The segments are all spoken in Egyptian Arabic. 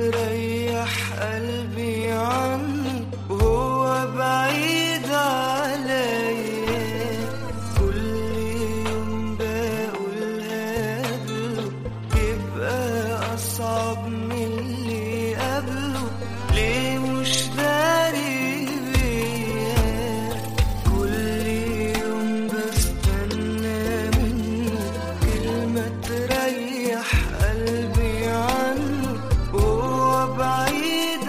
تريح قلبي عنه وهو بعيد عليا كل يوم بقولها له يبقى أصعب من اللي قبله ليه مش داري بيا كل يوم بستنى منه كلمة تريح قلبي عنه وهو بعيد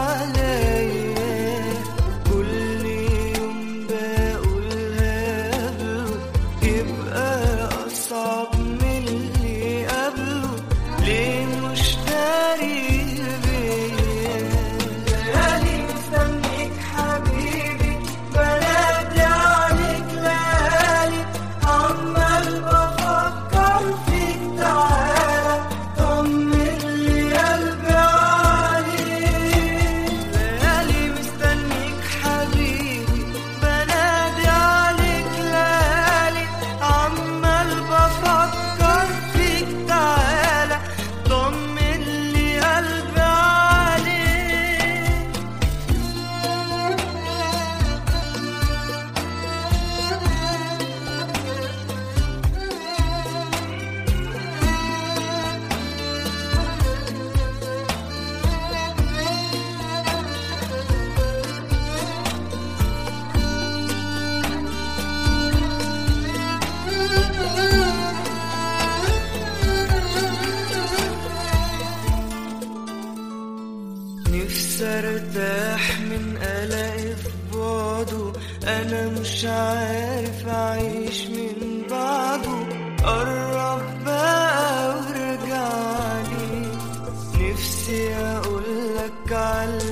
عليا كل يوم بقولها له يبقى أصعب من اللي قبله ليه مش داري بيا ليالي مستنيك حبيبي بنادي عليك ليالي عمال بفكر فيك تعالى طمن لي قلبي عليك ليالي مستنيك حبيبي بنادي عليك ليالي عمال بفكر فيك تعالى طمن لي قلبي عليك نفسي ارتاح من قلقي في بعده انا مش عارف اعيش من بعده قرب بقى وارجعلي نفسي اقولك على